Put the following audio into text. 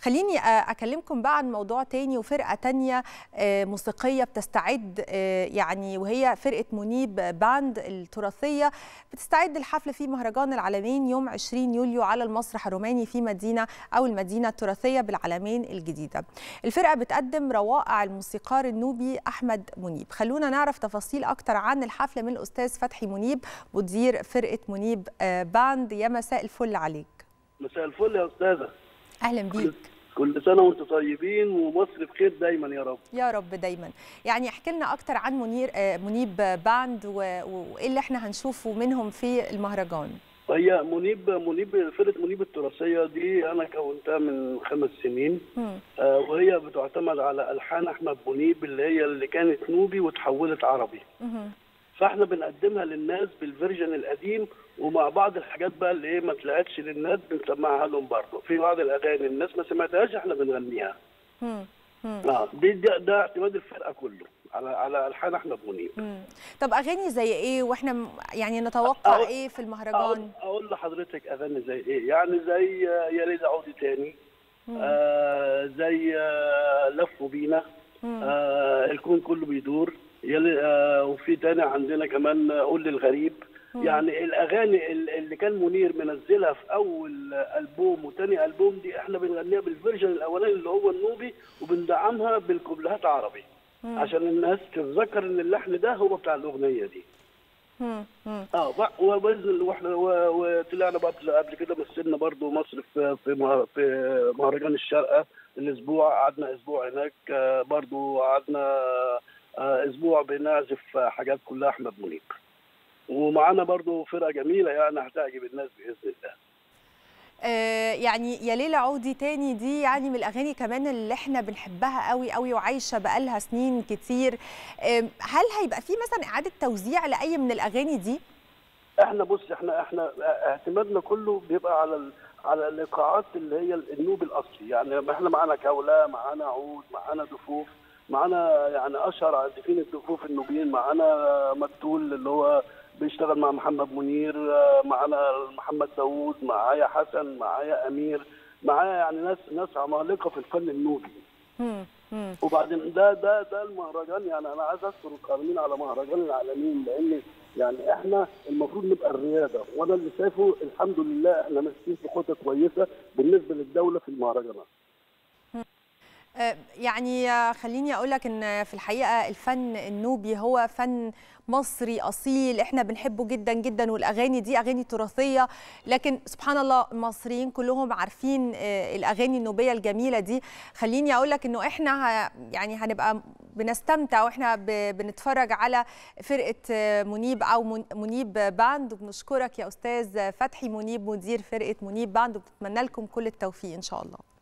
خليني آه، اكلمكم بقى عن موضوع تاني وفرقه تانية آه، موسيقيه بتستعد آه، يعني وهي فرقه منيب باند التراثيه بتستعد للحفل في مهرجان العالمين يوم 20 يوليو على المسرح الروماني في مدينه او المدينه التراثيه بالعالمين الجديده. الفرقه بتقدم روائع الموسيقار النوبي احمد منيب. خلونا نعرف تفاصيل اكتر عن الحفل من الاستاذ فتحي منيب مدير فرقه منيب آه، باند يا مساء الفل عليك. مساء الفل يا استاذه اهلا بيك. كل سنه وانتم طيبين ومصر بخير دايما يا رب يا رب دايما يعني احكي لنا اكتر عن منير آه، منيب باند و- وايه اللي احنا هنشوفه منهم في المهرجان هي منيب منيب فرقه منيب التراثيه دي انا كونتها من خمس سنين مم. آه، وهي بتعتمد على الحان احمد منيب اللي هي اللي كانت نوبي وتحولت عربي مهم. فاحنا بنقدمها للناس بالفيرجن القديم ومع بعض الحاجات بقى اللي ايه ما طلعتش للناس بنسمعها لهم برضه في بعض الاغاني الناس ما سمعتهاش احنا بنغنيها مم. مم. اه دي ده, ده اعتماد الفرقه كله على على الحان احمد منيب مم. طب اغاني زي ايه واحنا م- يعني نتوقع أقول- ايه في اقول المهرجان اقول لحضرتك اغاني زي ايه يعني زي آه، يا ريت عودي تاني مم. آه زي آه لفوا بينا مم. آه الكون كله بيدور يلي آه وفي تاني عندنا كمان آه، قول للغريب يعني الاغاني ال- اللي كان منير منزلها في اول آه، البوم وتاني البوم دي احنا بنغنيها بالفيرجن الاولاني اللي هو النوبي وبندعمها بالكوبلهات عربي عشان الناس تتذكر ان اللحن ده هو بتاع الاغنيه دي مم. مم. اه ب- وباذن واحنا و- وطلعنا برضه قبل كده مثلنا برضه مصر في في مه- في مهرجان الشارقه الاسبوع قعدنا اسبوع هناك آه، برضه قعدنا آه، اسبوع بنعزف حاجات كلها احمد منيب ومعانا برضه فرقه جميله يعني هتعجب الناس باذن الله آه يعني يا ليلى عودي تاني دي يعني من الاغاني كمان اللي احنا بنحبها قوي قوي وعايشه بقالها سنين كتير آه هل هيبقى في مثلا اعاده توزيع لاي من الاغاني دي احنا بص احنا احنا اعتمادنا كله بيبقى على ال- على الايقاعات اللي هي النوب الاصلي يعني احنا معانا كولا معانا عود معانا دفوف معانا يعني اشهر عازفين الدفوف النوبيين معانا مكتول اللي هو بيشتغل مع محمد منير اه، معانا محمد داوود معايا حسن معايا امير معايا يعني ناس ناس عمالقه في الفن النوبي مم. مم. وبعدين ده ده ده المهرجان يعني انا عايز اشكر القائمين على مهرجان العالمين لان يعني احنا المفروض نبقى الرياده وانا اللي شايفه الحمد لله احنا ماشيين في خطه كويسه بالنسبه للدوله في المهرجانات. آه، يعني آه، خليني اقول لك ان في الحقيقه الفن النوبي هو فن مصري اصيل احنا بنحبه جدا جدا والاغاني دي اغاني تراثيه لكن سبحان الله المصريين كلهم عارفين آه، الاغاني النوبيه الجميله دي خليني اقول لك انه احنا ه- يعني هنبقى بنستمتع واحنا ب- بنتفرج على فرقه آه، منيب او من- منيب باند وبنشكرك يا استاذ فتحي منيب مدير فرقه منيب باند وبنتمنى لكم كل التوفيق ان شاء الله